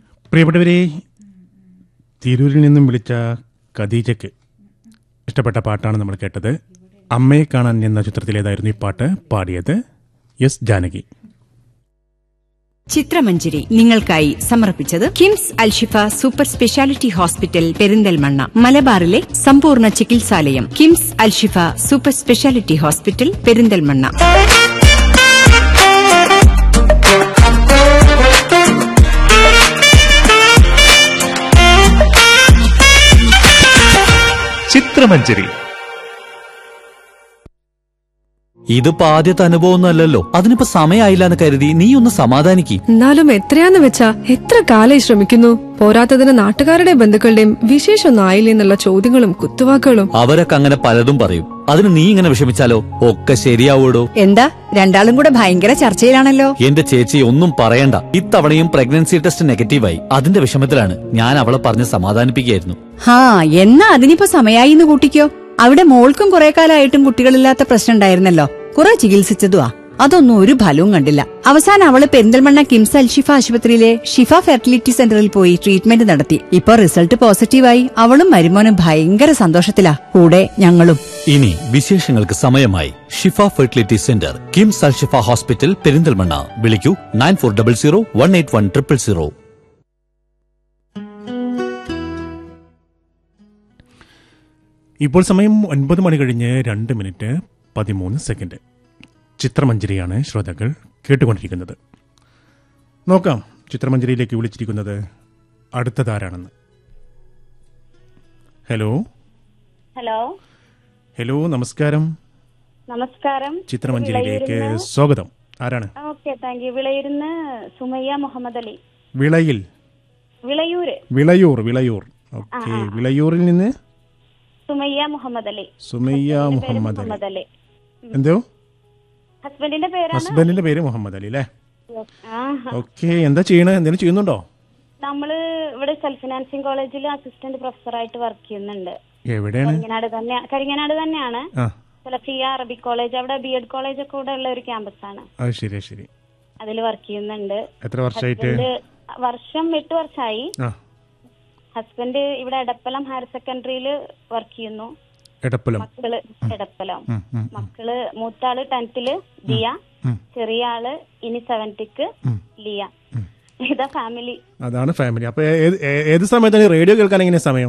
പ്രിയപ്പെട്ടവരെ തിരൂരിൽ നിന്നും വിളിച്ച ഖദീജയ്ക്ക് ഇഷ്ടപ്പെട്ട പാട്ടാണ് നമ്മൾ കേട്ടത് അമ്മയെ കാണാൻ എന്ന ചിത്രത്തിലേതായിരുന്നു ഈ പാട്ട് പാടിയത് എസ് ജാനകി ചിത്രമഞ്ജരി നിങ്ങൾക്കായി സമർപ്പിച്ചത് KIMS Alshifa super speciality hospital Perinthalmanna മലബാറിലെ സമ്പൂർണ്ണ ചികിത്സാലയം KIMS Alshifa super speciality hospital Perinthalmanna Chitramanjari ഇതിപ്പോ ആദ്യത്തെ അനുഭവമൊന്നും അല്ലല്ലോ അതിനിപ്പോ സമയമായില്ല എന്ന് കരുതി നീ ഒന്ന് സമാധാനിക്ക് എന്നാലും എത്രയാന്ന് വെച്ചാ എത്ര കാലായി ശ്രമിക്കുന്നു പോരാത്തതിന് നാട്ടുകാരുടെയും ബന്ധുക്കളുടെയും വിശേഷമൊന്നും ആയില്ലേ എന്നുള്ള ചോദ്യങ്ങളും കുത്തുവാക്കുകളും അവരൊക്കെ അങ്ങനെ പലതും പറയും അതിന് നീ ഇങ്ങനെ വിഷമിച്ചാലോ ഒക്കെ ശരിയാവൂടോ എന്താ രണ്ടാളും കൂടെ ഭയങ്കര ചർച്ചയിലാണല്ലോ എന്റെ ചേച്ചി ഒന്നും പറയണ്ട ഇത്തവണയും പ്രഗ്നൻസി ടെസ്റ്റ് നെഗറ്റീവായി അതിന്റെ വിഷമത്തിലാണ് ഞാൻ അവളെ പറഞ്ഞ് സമാധാനിപ്പിക്കുകയായിരുന്നു ഹാ എന്നാ അതിനിപ്പോ സമയായി എന്ന് കൂട്ടിക്കോ അവിടെ മോൾക്കും കുറെ കാലമായിട്ടും കുട്ടികളില്ലാത്ത പ്രശ്നം ഉണ്ടായിരുന്നല്ലോ കുറെ ചികിത്സിച്ചതുവാ അതൊന്നും ഒരു ഫലവും കണ്ടില്ല അവസാനം അവള് പെരിന്തൽമണ്ണ കിംസ് അൽഷിഫ ആശുപത്രിയിലെ ഷിഫ ഫെർട്ടിലിറ്റി സെന്ററിൽ പോയി ട്രീറ്റ്മെന്റ് നടത്തി ഇപ്പൊ റിസൾട്ട് പോസിറ്റീവായി അവളും മരുമോനും ഭയങ്കര സന്തോഷത്തിലാ കൂടെ ഞങ്ങളും ഇനി വിശേഷങ്ങൾക്ക് സമയമായി Shifa fertility centre KIMS Al Shifa hospital Perinthalmanna വിളിക്കൂ nine four double zero one eight one triple zero ഇപ്പോൾ സമയം ഒൻപത് മണി കഴിഞ്ഞ് രണ്ട് മിനിറ്റ് പതിമൂന്ന് സെക്കൻഡ് ചിത്രമഞ്ജരിയാണ് ശ്രോതാക്കൾ കേട്ടുകൊണ്ടിരിക്കുന്നത് നോക്കാം ചിത്രമഞ്ജരിയിലേക്ക് വിളിച്ചിരിക്കുന്നത് അടുത്തതാരാണെന്ന് ഹലോ ഹലോ ഹലോ നമസ്കാരം നമസ്കാരം ചിത്രമഞ്ജരിയിലേക്ക് സ്വാഗതം ആരാണ് ഓക്കെ താങ്ക് യു വിളയൂരിന്ന് സുമയ്യ മുഹമ്മദ് അലി വിളയിൽ വിളയൂര് വിളയൂർ വിളയൂർ ഓക്കെ വിളയൂരിൽ നിന്ന് സുമയ്യ മുഹമ്മദ് അലി സുമയ്യ പേര് മുഹമ്മദ് അലി മുഹമ്മദ് അലി എന്തോ ഹസ്ബൻഡിന്റെ പേരാണ് ഹസ്ബൻഡിന്റെ പേര് മുഹമ്മദ് അലി അല്ലേ ആ ഓക്കെ എന്താ ചെയ്യണേ എന്തെങ്കിലും ചെയ്യുന്നുണ്ടോ നമ്മള് ഇവിടെ സെൽഫ് ഫിനാൻസിങ് കോളേജിൽ അസിസ്റ്റന്റ് പ്രൊഫസറായിട്ട് വർക്ക് ചെയ്യുന്നുണ്ട് എവിടെയാണ് കരിങ്ങനാട് തന്നെ കരിങ്ങനാട് തന്നെയാണ് ആ സെലഫിയ അറബിക് കോളേജ് അവിടെ ബി എഡ് കോളേജ് ഒക്കെ കൂടെ ഉള്ള ഒരു ക്യാമ്പസ് ആണ് അത് ശരി അത് ശരി അതിൽ വർക്ക് ചെയ്യുന്നുണ്ട് എത്ര വർഷമായിട്ട് ഹസ്ബൻഡ് വർഷം എട്ട് വർഷമായി ആ ഹസ്ബൻഡ് ഇവിടെ എടപ്പലം ഹയർ സെക്കൻഡറിയിൽ വർക്ക് ചെയ്യുന്നു എടപ്പലം മക്കള് എടപ്പലം ഉം, ഉം, മക്കള് മൂത്താള് ടെൻത്തില് ദിയ ഉം. ചെറിയ ആള് ഇനി സെവൻത്തിക്ക് ഉം. ലിയ ഇതാ ഫാമിലി അതാണ് ഫാമിലി അപ്പൊ ഏത് ഏത് സമയത്താണ് റേഡിയോ കേൾക്കാൻ എങ്ങനെ സമയം